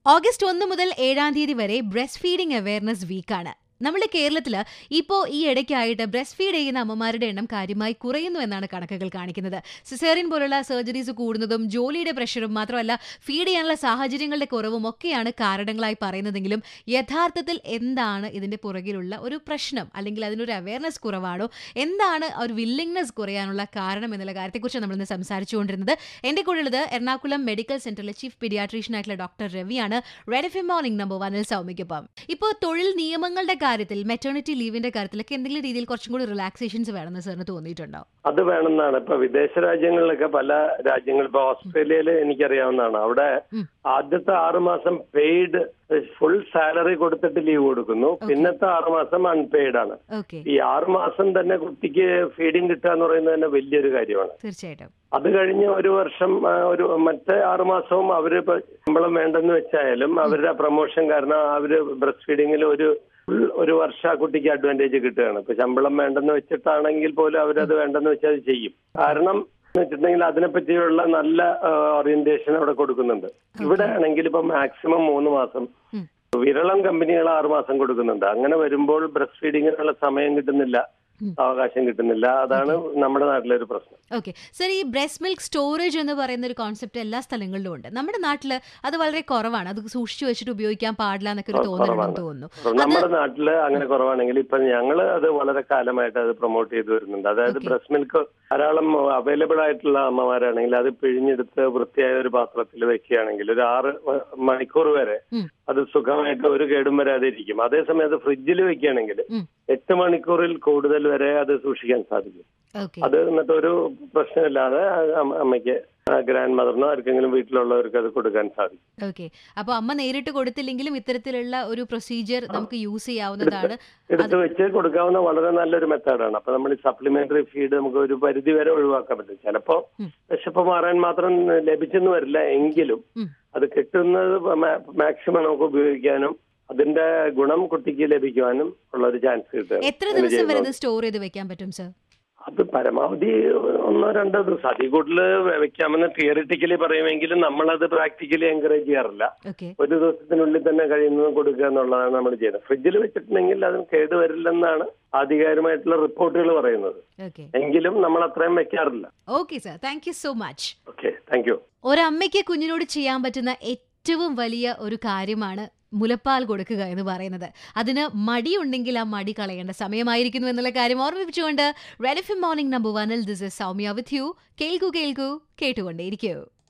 August ഒന്ന് മുതൽ ഏഴാം തീയതി വരെ ബ്രസ്റ്റ് ഫീഡിംഗ് അവയർനെസ് വീക്കാണ് നമ്മുടെ കേരളത്തിൽ ഇപ്പോൾ ഈ ഇടയ്ക്കായിട്ട് ബ്രസ്റ്റ് ഫീഡ് ചെയ്യുന്ന അമ്മമാരുടെ എണ്ണം കാര്യമായി കുറയുന്നു എന്നാണ് കണക്കുകൾ കാണിക്കുന്നത് സിസേറിയൻ പോലുള്ള സർജറീസ് കൂടുന്നതും ജോലിയുടെ പ്രഷറും മാത്രമല്ല ഫീഡ് ചെയ്യാനുള്ള സാഹചര്യങ്ങളുടെ കുറവും ഒക്കെയാണ് കാരണങ്ങളായി പറയുന്നതെങ്കിലും യഥാർത്ഥത്തിൽ എന്താണ് ഇതിന്റെ പുറകിലുള്ള ഒരു പ്രശ്നം അല്ലെങ്കിൽ അതിനൊരു അവയർനെസ് കുറവാണോ എന്താണ് ഒരു വില്ലിങ്നെസ് കുറയാനുള്ള കാരണം എന്നുള്ള കാര്യത്തെക്കുറിച്ച് നമ്മളിന്ന് സംസാരിച്ചുകൊണ്ടിരുന്നത് എന്റെ കൂടെയുള്ളത് Ernakulam medical centre chief paediatrician ആയിട്ടുള്ള ഡോക്ടർ രവിയാണ് Red F M morning number വണ്ണിൽ സൗമ്യക്കൊപ്പം ഇപ്പോൾ തൊഴിൽ നിയമങ്ങളുടെ കാര്യത്തിൽ മെറ്റേണിറ്റി ലീവിന്റെ കാര്യത്തിലൊക്കെ എന്തെങ്കിലും രീതിയിൽ കുറച്ചും കൂടി റിലാക്സേഷൻസ് വേണമെന്ന് സാറിന് തോന്നിയിട്ടുണ്ടോ അത് വേണമെന്നാണ് ഇപ്പൊ വിദേശ രാജ്യങ്ങളിലൊക്കെ പല രാജ്യങ്ങൾ ഇപ്പൊ ഓസ്ട്രേലിയയിൽ എനിക്കറിയാവുന്നതാണ് അവിടെ ഉം. ആദ്യത്തെ ആറുമാസം പെയ്ഡ് ഫുൾ സാലറി കൊടുത്തിട്ട് ലീവ് കൊടുക്കുന്നു പിന്നത്തെ ആറുമാസം അൺപെയ്ഡ് ആണ് ഓക്കെ ഈ ആറുമാസം തന്നെ കുട്ടിക്ക് ഫീഡിങ് കിട്ടുക എന്ന് പറയുന്നത് തന്നെ വലിയൊരു കാര്യമാണ് തീർച്ചയായിട്ടും അത് കഴിഞ്ഞ് ഒരു വർഷം ആ, ഒരു മറ്റേ ആറുമാസവും അവര് ഇപ്പൊ ശമ്പളം വേണ്ടെന്ന് വെച്ചായാലും അവരുടെ പ്രൊമോഷൻ കാരണം അവര് ബ്രസ്റ്റ് ഫീഡിങ്ങിൽ ഒരു full ഒരു വർഷം ആ കുട്ടിക്ക് അഡ്വാൻറ്റേജ് കിട്ടുകയാണ് ഇപ്പൊ ശമ്പളം വേണ്ടെന്ന് വെച്ചിട്ടാണെങ്കിൽ പോലും അവരത് വേണ്ടെന്ന് വെച്ചാൽ അത് ചെയ്യും കാരണം എന്ന് വെച്ചിട്ടുണ്ടെങ്കിൽ അതിനെപ്പറ്റിയുള്ള നല്ല ഓറിയന്റേഷൻ അവിടെ കൊടുക്കുന്നുണ്ട് ഇവിടെ ആണെങ്കിൽ ഇപ്പൊ മാക്സിമം മൂന്ന് മാസം ഉം. വിരളം കമ്പനികൾ ആറുമാസം കൊടുക്കുന്നുണ്ട് അങ്ങനെ വരുമ്പോൾ ബ്രസ്റ്റ് ഫീഡിങ്ങിനുള്ള സമയം കിട്ടുന്നില്ല ഉം. അവകാശം കിട്ടുന്നില്ല അതാണ് നമ്മുടെ നാട്ടിലെ ഒരു പ്രശ്നം ഓക്കെ സർ ഈ ബ്രസ്റ്റ് മിൽക്ക് സ്റ്റോറേജ് എന്ന് പറയുന്ന ഒരു കോൺസെപ്റ്റ് എല്ലാ സ്ഥലങ്ങളിലും ഉണ്ട് നമ്മുടെ നാട്ടിൽ അത് വളരെ കുറവാണ് അത് സൂക്ഷിച്ചു വെച്ചിട്ട് ഉപയോഗിക്കാൻ പാടില്ല എന്നൊക്കെ ഒരു ആ, തോന്നലുണ്ടെന്ന് കുറവാണ്. തോന്നുന്നു അപ്പൊ നമ്മുടെ നാട്ടില് അങ്ങനെ കുറവാണെങ്കിൽ ഇപ്പൊ ഞങ്ങള് അത് വളരെ കാലമായിട്ട് അത് പ്രൊമോട്ട് ചെയ്തു വരുന്നുണ്ട് അതായത് Okay. ബ്രസ്റ്റ് മിൽക്ക് ധാരാളം അവൈലബിൾ ആയിട്ടുള്ള അമ്മമാരാണെങ്കിൽ അത് പിഴിഞ്ഞെടുത്ത് വൃത്തിയായ ഒരു പാത്രത്തിൽ വെക്കുകയാണെങ്കിൽ ഒരു ആറ് മണിക്കൂർ വരെ ഉം. അത് സുഖമായിട്ട് ഒരു കേടും വരാതെ ഇരിക്കും അതേസമയം അത് ഫ്രിഡ്ജിൽ വെക്കുകയാണെങ്കിൽ ഉം. എട്ട് മണിക്കൂറിൽ കൂടുതൽ വരെ അത് സൂക്ഷിക്കാൻ സാധിക്കും ഓക്കെ അത് എന്നിട്ട് ഒരു പ്രശ്നമില്ലാതെ അമ്മ- അമ്മയ്ക്ക് ഗ്രാൻഡ് മദറിനോ ആർക്കെങ്കിലും വീട്ടിലുള്ളവർക്ക് അത് കൊടുക്കാൻ സാധിക്കും ഓക്കെ അപ്പൊ അമ്മ നേരിട്ട് കൊടുത്തില്ലെങ്കിലും ഇത്തരത്തിലുള്ള ഒരു പ്രൊസീജിയർ നമുക്ക് യൂസ് ചെയ്യാവുന്നതാണ് എടുത്ത് വെച്ച് കൊടുക്കാവുന്ന വളരെ നല്ലൊരു മെത്തേഡാണ് അപ്പൊ നമ്മൾ ഈ സപ്ലിമെന്ററി ഫീഡ് നമുക്ക് ഒരു പരിധി വരെ ഒഴിവാക്കാൻ പറ്റും ചിലപ്പോ ഉം. വിശപ്പ് മാറാൻ മാത്രം ലഭിച്ചെന്ന് വരില്ല എങ്കിലും ഉം. അത് കിട്ടുന്നത് മാക്സിമം നമുക്ക് ഉപയോഗിക്കാനും അതിന്റെ ഗുണം കുട്ടിക്ക് ലഭിക്കുവാനും ഉള്ള ഒരു ചാൻസ് കിട്ടുക എത്ര ദിവസം വരെ ഇത് സ്റ്റോർ ചെയ്ത് വെക്കാൻ പറ്റും സർ അത് പരമാവധി ഒന്നോ രണ്ടോ ദിവസം അതിൽ കൂടുതൽ വെക്കാമെന്ന് തിയറിറ്റിക്കലി പറയുമെങ്കിലും നമ്മളത് പ്രാക്ടിക്കലി എൻകറേജ് ചെയ്യാറില്ല ഓക്കെ ഒരു ദിവസത്തിനുള്ളിൽ തന്നെ കഴിയുന്നത് കൊടുക്കുക എന്നുള്ളതാണ് നമ്മൾ ചെയ്യുന്നത് ഫ്രിഡ്ജിൽ വെച്ചിട്ടുണ്ടെങ്കിൽ അതിന് കേടുവരില്ലെന്നാണ് ആധികാരികമായിട്ടുള്ള റിപ്പോർട്ടുകൾ പറയുന്നത് ഓക്കെ എങ്കിലും നമ്മൾ അത്രയും വെക്കാറില്ല okay sir thank you so much okay thank you ഒരമ്മയ്ക്ക് കുഞ്ഞിനോട് ചെയ്യാൻ പറ്റുന്ന ഏറ്റവും വലിയ ഒരു കാര്യമാണ് മുലപ്പാൽ കൊടുക്കുക എന്ന് പറയുന്നത് അതിന് മടിയുണ്ടെങ്കിൽ ആ മടി കളയേണ്ട സമയമായിരിക്കുന്നു എന്നുള്ള കാര്യം ഓർമ്മിപ്പിച്ചുകൊണ്ട് റെഡ് എഫ് മോർണിംഗ് നമ്പർ വണ്ണിൽ this is Soumya with you കേൾക്കൂ കേൾക്കൂ കേട്ടുകൊണ്ടേയിരിക്കൂ